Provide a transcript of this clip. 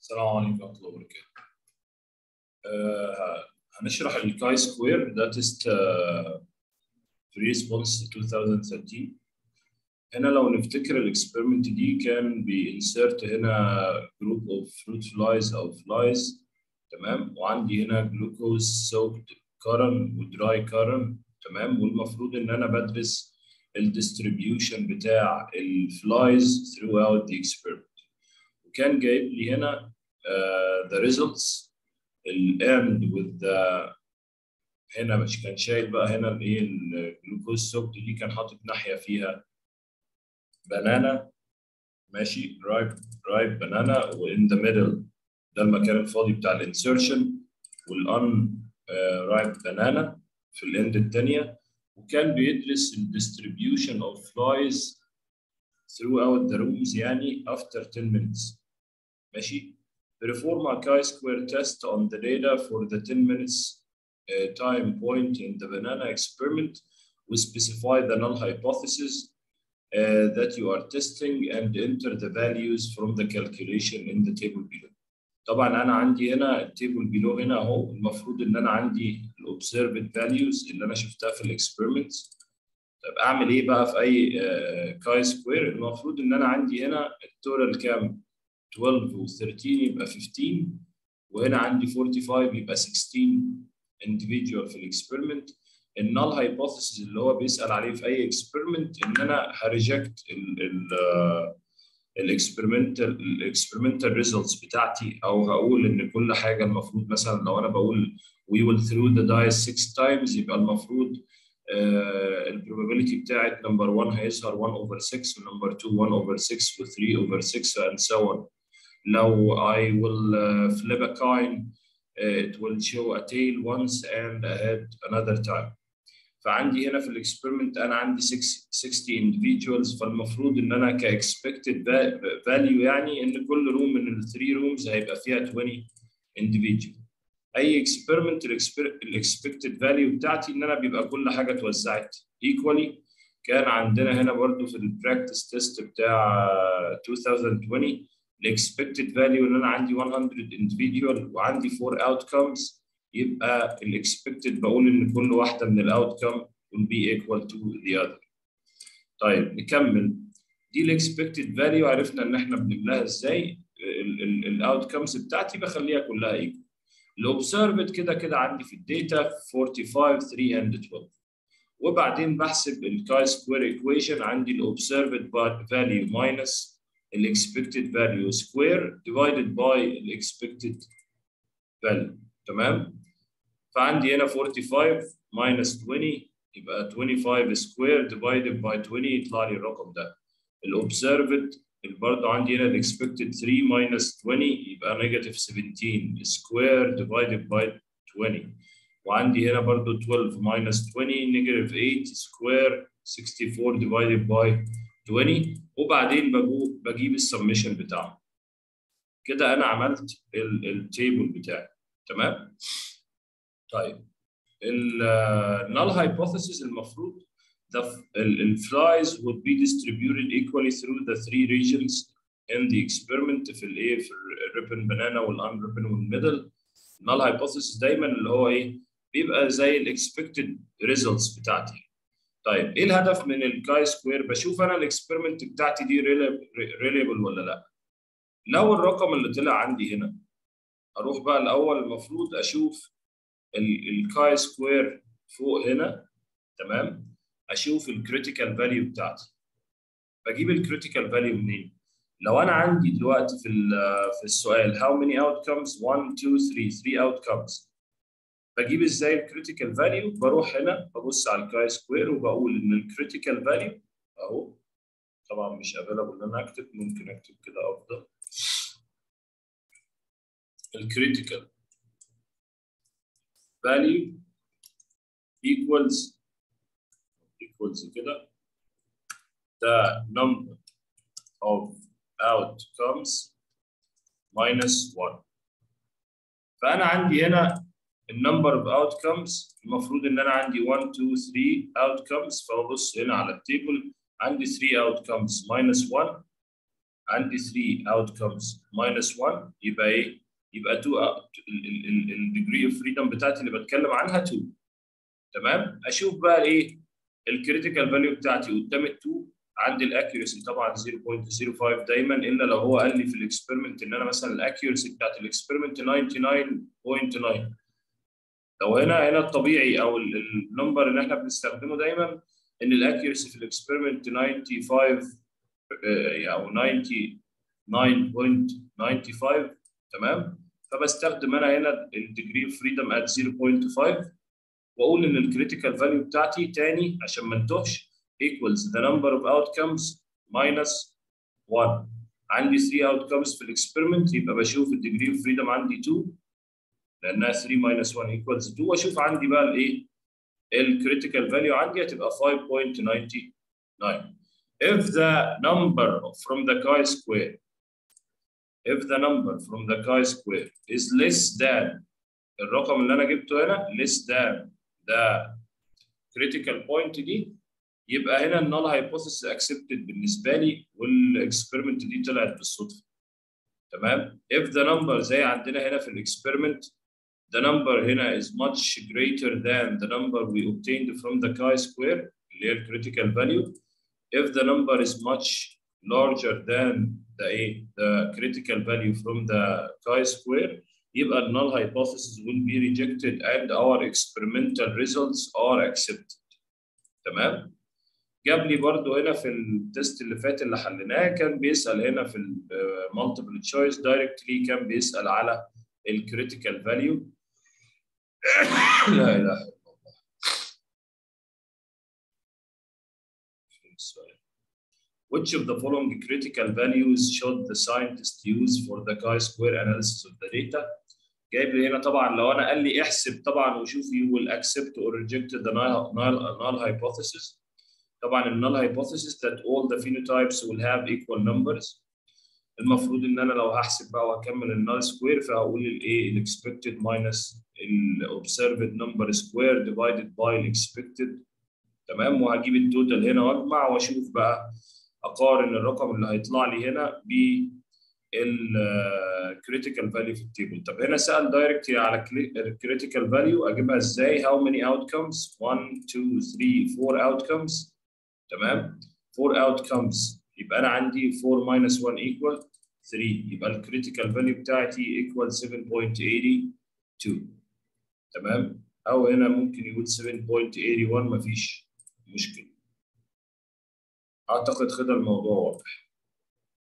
السلام عليكم ورحمة الله وبركاته. آه، هنشرح الكاي سكوير ده تيست ريسبونس 2013 هنا لو نفتكر الاكسبيرمنت دي كان بينسرت هنا جروب اوف فروت فلايز او فلايز تمام وعندي هنا جلوكوز سوكد كارن ودراي كارن تمام والمفروض ان انا بدرس الديستريبيوشن بتاع الفلايز throughout the experiment وكان جايب لي هنا uh, the results ال end with the هنا مش كان شايل بقى هنا الايه الجلوكوز سوكت دي كان حاطط ناحيه فيها بنانا ماشي رايب رايب بنانا وان ذا ميدل ده المكان الفاضي بتاع الانسرشن والان رايب بنانا في الاند الثانيه وكان بيدرس الديستريبيوشن اوف فلايز throughout the rooms يعني after 10 minutes ماشي perform a chi-square test on the data for the 10 minutes uh, time point in the banana experiment we specify the null hypothesis uh, that you are testing and enter the values from the calculation in the table below. طبعا انا عندي هنا التيبل بيلو هنا اهو المفروض ان انا عندي الاوبزرفد فاليوز اللي انا شفتها في الاكسبيرمنت طب اعمل ايه بقى في اي كاي سكوير المفروض ان انا عندي هنا التورال كام 12 و13 يبقى 15 وهنا عندي 45 يبقى 16 individual في الاكسبيرمنت النال هايبوثيسيس اللي هو بيسال عليه في اي اكسبيرمنت ان انا هريجكت الاكسبيرمنتال الاكسبيرمنتال ريزلتس بتاعتي او هقول ان كل حاجه المفروض مثلا لو انا بقول we will through the dice 6 times يبقى المفروض البروبابيلتي بتاعت نمبر 1 هيظهر 1 over 6 ونمبر 2 1 over 6 و 3 over 6 and so on لو I will uh, flip a coin uh, it will show a tail once and a head another time فعندي هنا في الاكسبيرمنت انا عندي 60 individuals فالمفروض ان انا كاكسبكتد فاليو يعني ان كل روم من الثري رومز هيبقى فيها 20 individual اي اكسبيرمنت الاكسبكتد فاليو بتاعتي ان انا بيبقى كل حاجه اتوزعت ايكوالي كان عندنا هنا برضو في البراكتس تيست بتاع 2020 الاكسبكتد فاليو ان انا عندي 100 individual وعندي 4 outcomes يبقى الاكسبكتد بقول ان كل واحده من الاوتكم will be equal to the other. طيب نكمل دي الاكسبكتد فاليو عرفنا ان احنا بنملاها ازاي الاوتكمز بتاعتي بخليها كلها ايكوال. الاوبسرفد كده كده عندي في الداتا 45 3 and 12 وبعدين بحسب الكاي سكوير ايكويشن عندي الاوبسرفد فاليو ماينس الاكسبكتد فاليو سكوير divided by الاكسبكتد فاليو تمام فعندي هنا 45 minus 20 يبقى 25 square divided by 20 يطلع لي الرقم ده الاوبزرفد برضه عندي هنا الاكسبكتد 3 minus 20 يبقى نيجاتيف 17 square divided by 20 وعندي هنا برضه 12 minus 20 نيجاتيف 8 square 64 divided by 20 وبعدين بجيب السمشن بتاعهم كده انا عملت التيبل بتاعي تمام طيب النال هايبوثيسيس المفروض the الفلايز would be distributed equally through the three regions in the experiment في الايه في الريبن بنانا والان ريبن والميدل النال هايبوثيسيس دايما اللي هو ايه بيبقى زي الاكسبكتد ريزلتس بتاعتي طيب ايه الهدف من الكاي سكوير بشوف انا الاكسبيرمنت بتاعتي دي ريليبل ولا لا لو الرقم اللي طلع عندي هنا اروح بقى الاول المفروض اشوف الكاي سكوير فوق هنا تمام اشوف الكريتيكال فاليو بتاعتي بجيب الكريتيكال فاليو منين لو انا عندي دلوقتي في في السؤال how many outcomes 1 2 3 3 outcomes بجيب ازاي الكريتيكال فاليو بروح هنا ببص على الكاي سكوير وبقول ان الكريتيكال فاليو اهو طبعا مش افيلابل ان انا اكتب ممكن اكتب كده افضل الكريتيكال value equals equals كده the number of outcomes minus 1 فأنا عندي هنا النمبر of outcomes المفروض إن أنا عندي 1 2 3 outcomes فببص هنا على التيبل عندي 3 outcomes minus 1 عندي 3 outcomes minus 1 يبقى ايه؟ يبقى 2 الديجري اوف فريدم بتاعتي اللي بتكلم عنها 2 تمام؟ اشوف بقى ايه؟ الكريتيكال فاليو بتاعتي قدام ال 2 عندي الاكيورسي طبعا 0.05 دايما الا لو هو قال لي في الاكسبيرمنت ان انا مثلا الاكيورسي بتاعت الاكسبيرمنت 99.9 لو هنا هنا الطبيعي او النمبر اللي احنا بنستخدمه دايما ان الاكيورسي في الاكسبيرمنت 95 او 99.95 تمام فبستخدم انا هنا الديجري اوف فريدم ات 0.5 واقول ان الكريتيكال فاليو بتاعتي تاني عشان ما انتهش equals the number of outcomes minus 1 عندي 3 outcomes في الاكسبيرمنت يبقى بشوف الديجري اوف فريدم عندي 2 لانها 3 minus 1 equals 2 واشوف عندي بقى الايه الكريتيكال فاليو عندي هتبقى 5.99 if the number from the chi-square if the number from the chi-square is less than الرقم اللي انا جبته هنا less than the critical point دي يبقى هنا النال هايبوثيسيس اكسبتد بالنسبه لي والاكسبيرمنت دي طلعت بالصدفه تمام if the number زي عندنا هنا في الاكسبيرمنت the number هنا is much greater than the number we obtained from the chi-square اللي هي الكريتيكال value if the number is much larger than the a the critical value from the chi-square يبقى null hypothesis will be rejected and our experimental results are accepted تمام جاب لي برضو هنا في التست اللي فات اللي حليناه كان بيسال هنا في المالتيبل تشويس دايركتلي كان بيسال على الكريتيكال فاليو لا اله الا الله Which of the following critical values should the scientist use for the chi-square analysis of the data? جايب لي هنا طبعا لو انا قال لي احسب طبعا وشوف you will accept or reject the null, null, null hypothesis. طبعا النال hypothesis that all the phenotypes will have equal numbers. المفروض ان انا لو هحسب بقى واكمل النال سكوير فهقول الايه الاكسبكتد minus الاوبسرفد نمبر سكوير divided by الاكسبكتد تمام وهجيب التوتال هنا واجمع واشوف بقى اقارن الرقم اللي هيطلع لي هنا ب الكريتيكال فاليو في التيبل طب هنا سال دايركتلي على الكريتيكال فاليو اجيبها ازاي how many outcomes 1 2 3 4 outcomes تمام 4 outcomes يبقى انا عندي 4 minus 1 equal 3 يبقى الكريتيكال فاليو بتاعتي equal 7.82 تمام او هنا ممكن يقول 7.81 مفيش مشكله اعتقد كده الموضوع واضح